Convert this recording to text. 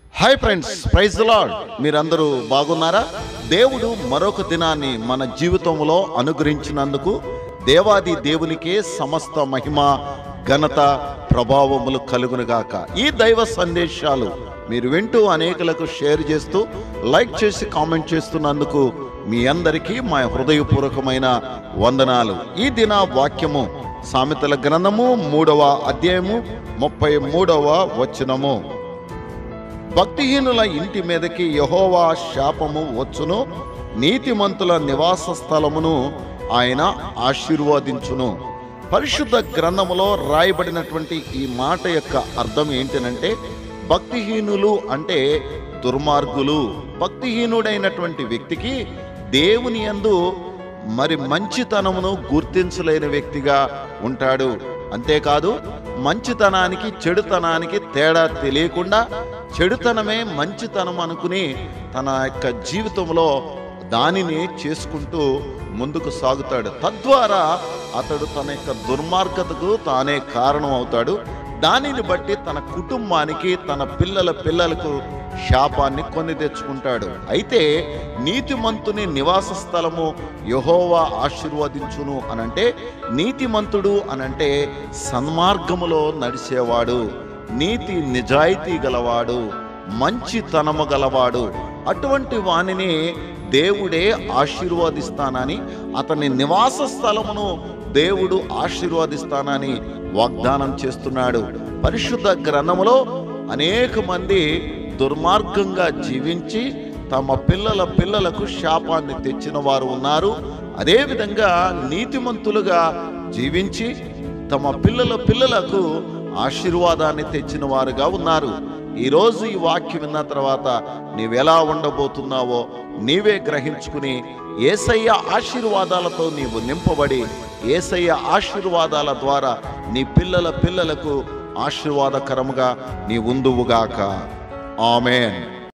hi friends praise lord మీరందరూ బాగున్నారా దేవుడు మరొక దినాన్ని మన జీవితంలో అనుగ్రహించినందుకు దేవాది దేవునికే సమస్త మహిమ ఘనత ప్రభావములు కలుగునుగాక ఈ దైవ సందేశాలు మీరు వింటూ అనేకులకు షేర్ చేస్తూ లైక్ చేసి కామెంట్ చేస్తున్నందుకు మీ అందరికీ మా హృదయపూర్వకమైన వందనాలు ఈ దిన వాక్యము సామెతల గ్రంథము మూడవ అధ్యాయము ముప్పై మూడవ వచనము భక్తిహీనుల ఇంటి మీదకి యహోవా శాపము వచ్చును నీతిమంతుల నివాస స్థలమును ఆయన ఆశీర్వదించును పరిశుద్ధ గ్రంథములో రాయబడినటువంటి ఈ మాట యొక్క అర్థం ఏంటనంటే భక్తిహీనులు అంటే దుర్మార్గులు భక్తిహీనుడైనటువంటి వ్యక్తికి దేవుని యందు మరి మంచితనమును గుర్తించలేని వ్యక్తిగా ఉంటాడు అంతేకాదు మంచితనానికి చెడుతనానికి తేడా తెలియకుండా చెడుతనమే మంచితనం అనుకుని తన యొక్క జీవితంలో దానిని చేసుకుంటూ ముందుకు సాగుతాడు తద్వారా అతడు తన యొక్క దుర్మార్గతకు తానే కారణం అవుతాడు దానిని బట్టి తన కుటుంబానికి తన పిల్లల పిల్లలకు శాపాన్ని కొని తెచ్చుకుంటాడు అయితే నీతిమంతుని నివాస స్థలము యహోవా ఆశీర్వదించును అనంటే నీతిమంతుడు అనంటే సన్మార్గములో నడిచేవాడు నీతి నిజాయితీ గలవాడు మంచితనము గలవాడు అటువంటి వానిని దేవుడే ఆశీర్వదిస్తానని అతని నివాస స్థలమును దేవుడు ఆశీర్వదిస్తానని వాగ్దానం చేస్తున్నాడు పరిశుద్ధ గ్రంథములో అనేక మంది దుర్మార్గంగా జీవించి తమ పిల్లల పిల్లలకు శాపాన్ని తెచ్చిన వారు ఉన్నారు అదేవిధంగా నీతిమంతులుగా జీవించి తమ పిల్లల పిల్లలకు ఆశీర్వాదాన్ని తెచ్చిన వారుగా ఉన్నారు ఈరోజు ఈ వాక్యం విన్న తర్వాత నీవెలా ఉండబోతున్నావో నీవే గ్రహించుకుని ఏసయ్య ఆశీర్వాదాలతో నీవు నింపబడి ఏసయ్య ఆశీర్వాదాల ద్వారా నీ పిల్లల పిల్లలకు ఆశీర్వాదకరముగా నీ ఉందువుగాక ఆమెన్